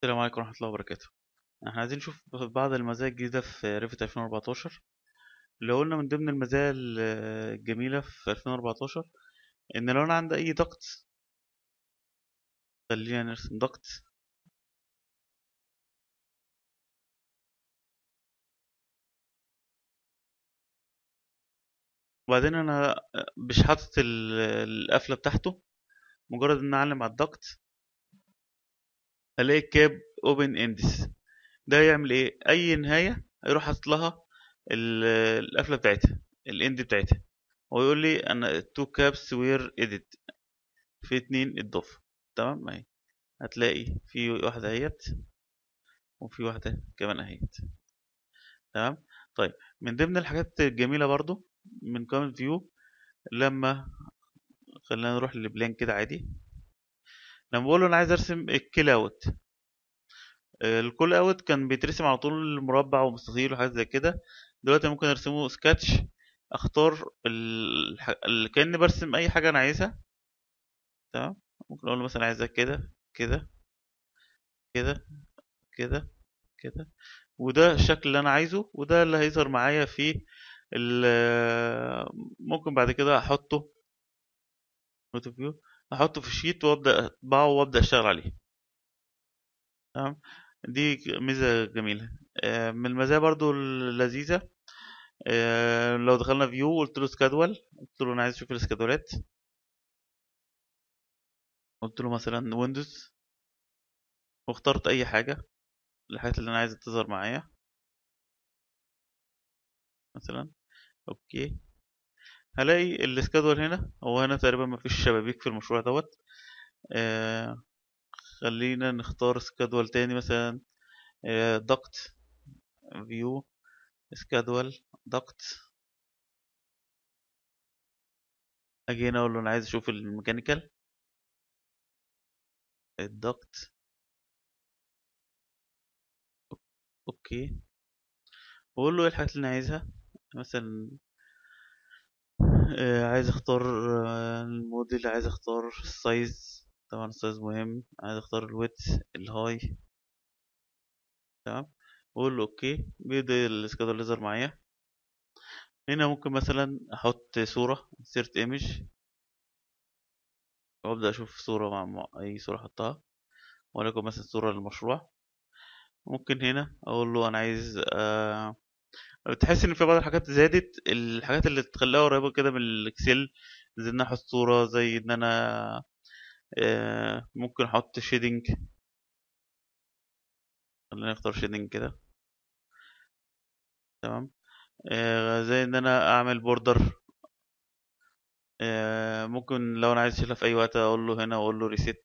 السلام عليكم ورحمة الله وبركاته احنا عايزين نشوف بعض المزايا الجديدة في ريفت 2014 لو قلنا من ضمن المزايا ال- الجميلة في 2014 ان لو انا عندي اي ضغط خلينا نرسم ضغط وبعدين انا مش حاطط ال- القفلة بتاعته مجرد ان اعلم على الضغط الاقي الكاب اوبن اندس ده يعمل ايه اي نهاية هيروح حاطط لها ال- القفلة بتاعتها الاند بتاعتها ويقول لي انا تو كابس وير اديت في اتنين اتضافوا تمام اهي هتلاقي في واحدة اهيت وفي واحدة كمان اهيت تمام طيب من ضمن الحاجات الجميلة برضو من كومنت فيو لما خلينا نروح للبلان كده عادي لما بقول له انا عايز ارسم الكيل اوت الكول اوت كان بيترسم على طول مربع ومستطيل وحاجات زي كده دلوقتي ممكن ارسمه سكتش اختار الح... ال... كاني برسم اي حاجه انا عايزها تمام ممكن اقول له مثلا عايزها كده كده كده كده كده وده الشكل اللي انا عايزه وده اللي هيظهر معايا في ال... ممكن بعد كده احطه فيو احطه في شيت وابدا اطبعه وابدا اشتغل عليه تمام دي ميزه جميله آه، من المزايا برضو اللذيذه آه، لو دخلنا فيو قلت له سكادول قلت له انا عايز اشوف السكادولات قلت له مثلا ويندوز واخترت اي حاجه الحاجات اللي انا عايزها تظهر معايا مثلا اوكي هلاقي السكادول هنا هو هنا تقريبا مفيش شبابيك في المشروع دوت آه خلينا نختار سكادول تاني مثلا آه ضغط فيو سكادول ضغط اجي هنا اقول له انا عايز اشوف الميكانيكال الضغط اوكي واقول له ايه الحاجات اللي انا عايزها مثلا آه عايز اختار آه الموديل عايز اختار السايز طبعا السايز مهم عايز اختار الويت الهاي تمام واقول له اوكي بيبدأ السكادول يظهر معايا هنا ممكن مثلا احط صورة insert image وابدأ اشوف صورة مع مع اي صورة احطها ولكن مثلا صورة للمشروع ممكن هنا اقول له انا عايز آه بتحس ان في بعض الحاجات زادت الحاجات اللي تخليها قريبة كده من الاكسل زي ان انا احط صورة زي ان انا آه ممكن احط شيدنج خلينا نختار شيدنج كده تمام آه زي ان انا اعمل بوردر آه ممكن لو انا عايز اشيلها في اي وقت اقول له هنا واقول له ريسيت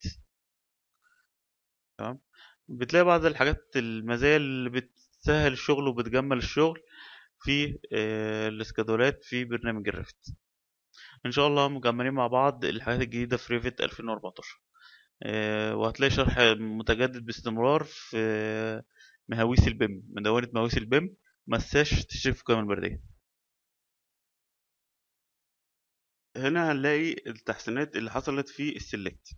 تمام بتلاقي بعض الحاجات المزايا اللي بتسهل الشغل وبتجمل الشغل في آه الاسكادولات في برنامج الريفت ان شاء الله مكملين مع بعض الحاجات الجديدة في ريفت 2014 آه وهتلاقي شرح متجدد باستمرار في مهاويس البيم مدونة مهاويس البيم مساش تشترك في القائمة البرية هنا هنلاقي التحسينات اللي حصلت في السلكت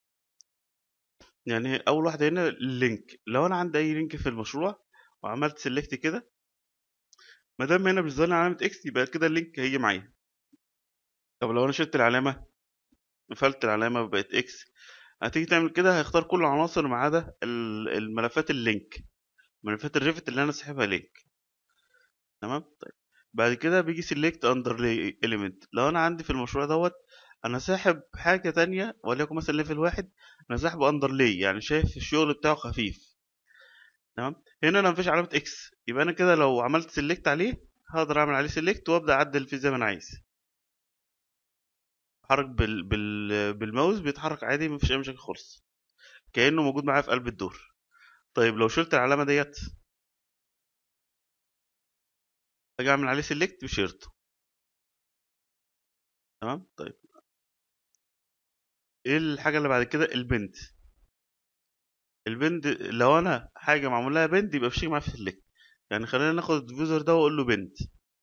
يعني اول واحده هنا اللينك لو انا عندي اي لينك في المشروع وعملت سيلكت كده ما دام هنا بيظهر لي علامه اكس يبقى كده اللينك هيجي معايا طب لو انا شلت العلامه قفلت العلامه وبقت اكس هتيجي تعمل كده هيختار كل العناصر ما عدا ال- الملفات اللينك ملفات الريفت اللي انا ساحبها لينك تمام طيب بعد كده بيجي سيلكت اندر element لو انا عندي في المشروع دوت انا ساحب حاجه تانية وليكن مثلا ليفل واحد انا ساحبه اندر لي يعني شايف الشغل بتاعه خفيف تمام هنا انا مفيش علامه اكس يبقى انا كده لو عملت سيلكت عليه هقدر اعمل عليه سيلكت وابدا اعدل فيه زي ما انا عايز اتحرك بال... بال... بالماوس بيتحرك عادي مفيش اي مشاكل خالص كانه موجود معايا في قلب الدور طيب لو شلت العلامه ديت اجي اعمل عليه سيلكت بشيرته تمام طيب ايه الحاجه اللي بعد كده البند البند لو انا حاجه معمول لها بند يبقى مش هيجي معايا في سيلكت يعني خلينا ناخد الديفيوزر ده واقول له بند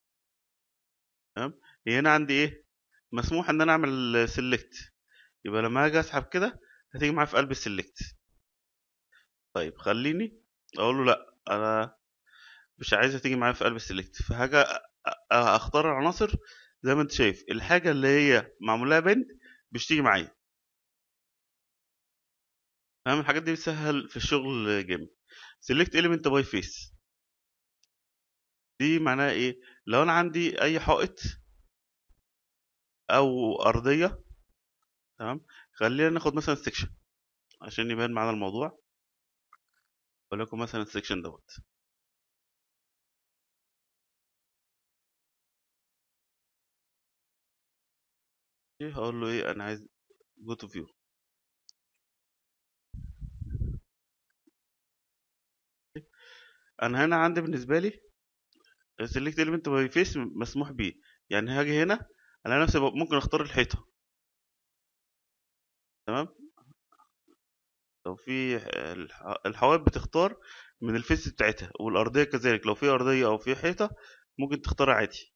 تمام هنا عندي ايه مسموح ان انا اعمل سيلكت يبقى لما اجي اسحب كده هتيجي معايا في قلب السيلكت طيب خليني اقول له لا انا مش عايزها تيجي معايا في قلب السيلكت فهاجي أ- أ- اختار العناصر زي ما انت شايف الحاجه اللي هي معمول لها بند مش تيجي معايا فاهم الحاجات دي بتسهل في الشغل جامد select element by face دي معناها ايه لو انا عندي اي حائط او ارضيه تمام خلينا ناخد مثلا السكشن عشان يبان معانا الموضوع ولكن مثلا السكشن دوت إيه، هقول له ايه انا عايز جو تو فيو انا هنا عندي بالنسبه لي select element by face مسموح بيه يعني هاجي هنا انا نفسي بق- ممكن اختار الحيطه تمام لو في الح- الحوائط بتختار من الفيس بتاعتها والارضيه كذلك لو في ارضيه او في حيطه ممكن تختار عادي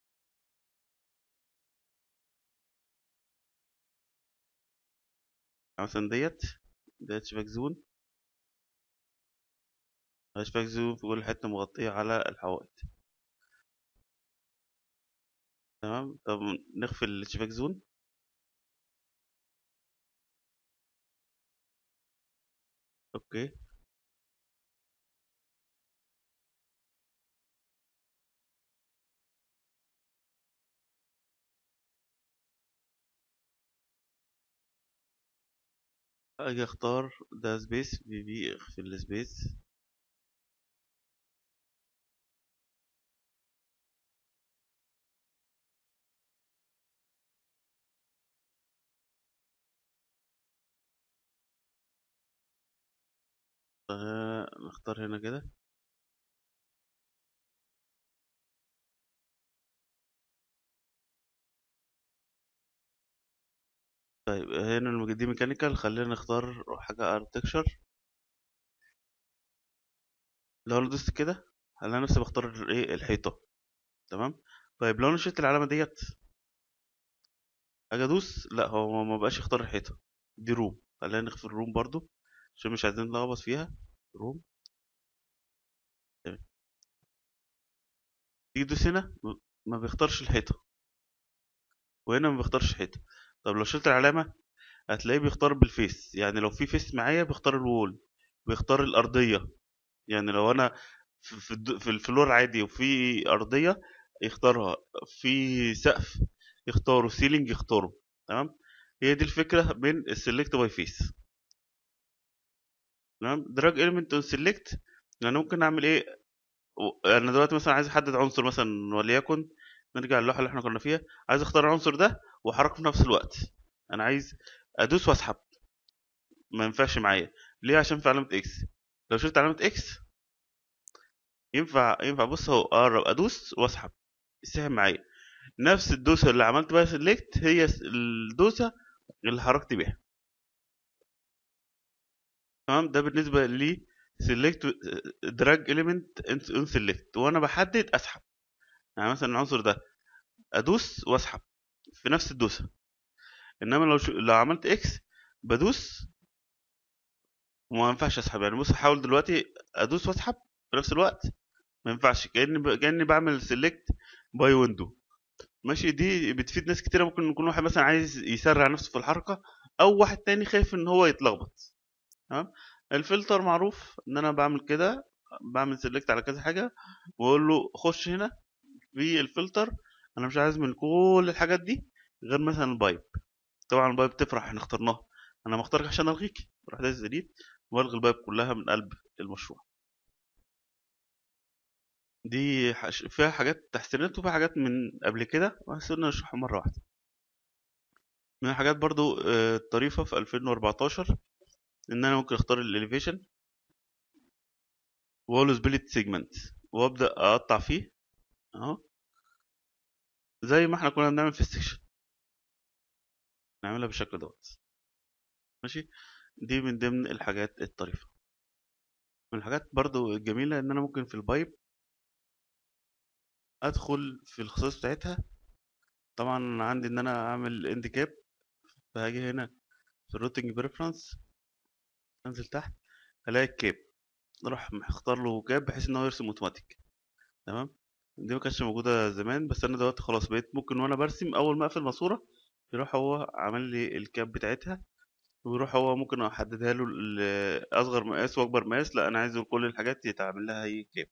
يعني مثلا ديت ديت شباك زون شباك زون في كل حته مغطيه على الحوائط تمام طب نخفي الشباك زون اوكي اجي اختار ده سبيس في بي اخفي السبيس آه نختار هنا كده طيب هنا الم- دي ميكانيكال خلينا نختار حاجة اركتكشر لو انا دوست كده هلاقي نفسي بختار ايه الحيطة تمام طيب لو انا شلت العلامة ديت اجي ادوس لا هو ما بقاش يختار الحيطة دي روم خلينا نخفي الروم برضو عشان مش عايزين نلخبط فيها روم تمام. تيجي تدوس هنا م- ما بيختارش الحيطة وهنا ما بيختارش حيطة طب لو شلت العلامة هتلاقيه بيختار بالفيس يعني لو في فيس معايا بيختار الوول بيختار الأرضية يعني لو أنا في في الد- في الفلور عادي وفي أرضية يختارها في سقف يختاره سيلينج يختاره تمام هي دي الفكرة من السلكت باي فيس تمام دراج element on select يعني ممكن اعمل ايه و- انا دلوقتي مثلا عايز احدد عنصر مثلا وليكن نرجع للوحه اللي احنا كنا فيها عايز اختار العنصر ده واحركه في نفس الوقت انا عايز ادوس واسحب ما ينفعش معايا ليه عشان في علامه اكس لو شلت علامه اكس ينفع ينفع بص اهو اقرب ادوس واسحب يسحب معايا نفس الدوسه اللي عملت بيها سيلكت هي س- الدوسه اللي حركت بيها تمام ده بالنسبه لي سيلكت دراج اليمنت ان سيلكت وانا بحدد اسحب يعني مثلا العنصر ده ادوس واسحب في نفس الدوسه انما لو شو... لو عملت اكس بدوس وما ينفعش اسحب يعني بص احاول دلوقتي ادوس واسحب في نفس الوقت ما ينفعش كاني ب... كاني بعمل سيلكت باي ويندو ماشي دي بتفيد ناس كتيره ممكن يكون واحد مثلا عايز يسرع نفسه في الحركه او واحد تاني خايف ان هو يتلخبط تمام الفلتر معروف ان انا بعمل كده بعمل سيلكت على كذا حاجه واقول له خش هنا في الفلتر انا مش عايز من كل الحاجات دي غير مثلا البايب طبعا البايب تفرح احنا اخترناها انا مختارك عشان الغيك اروح دايس ديليت والغي البايب كلها من قلب المشروع دي حش... فيها حاجات تحسينات وفيها حاجات من قبل كده بس قلنا نشرحها مره واحده من الحاجات برضو آه، الطريفه في 2014 ان انا ممكن اختار الاليفيشن واقول له سبليت سيجمنت وابدا اقطع فيه اهو زي ما احنا كنا بنعمل في السكشن نعملها بالشكل دوت ماشي دي من ضمن الحاجات الطريفه من الحاجات برضو الجميله ان انا ممكن في البايب ادخل في الخصائص بتاعتها طبعا أنا عندي ان انا اعمل اند كاب فهاجي هنا في الروتنج بريفرنس انزل تحت هلاقي الكاب راح مختار له كاب بحيث ان هو يرسم اوتوماتيك تمام دي ما كانتش موجوده زمان بس انا دلوقتي خلاص بقيت ممكن وانا برسم اول ما اقفل ماسوره يروح هو عامل لي الكاب بتاعتها ويروح هو ممكن احددها له ال- اصغر مقاس واكبر مقاس لا انا عايز كل الحاجات يتعمل لها هي كاب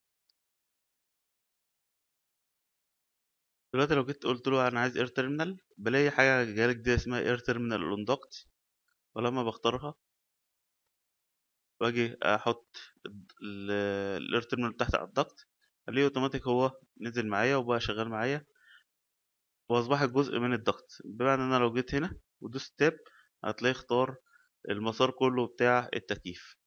دلوقتي لو جيت قلت له انا عايز اير تيرمينال بلاقي حاجه جالك دي اسمها اير تيرمينال اون داكت ولما بختارها واجي احط الاير تيرمينال تحت على الضغط الاقيه اوتوماتيك هو نزل معايا وبقى شغال معايا واصبحت جزء من الضغط بمعنى ان انا لو جيت هنا ودوست تاب هتلاقي اختار المسار كله بتاع التكييف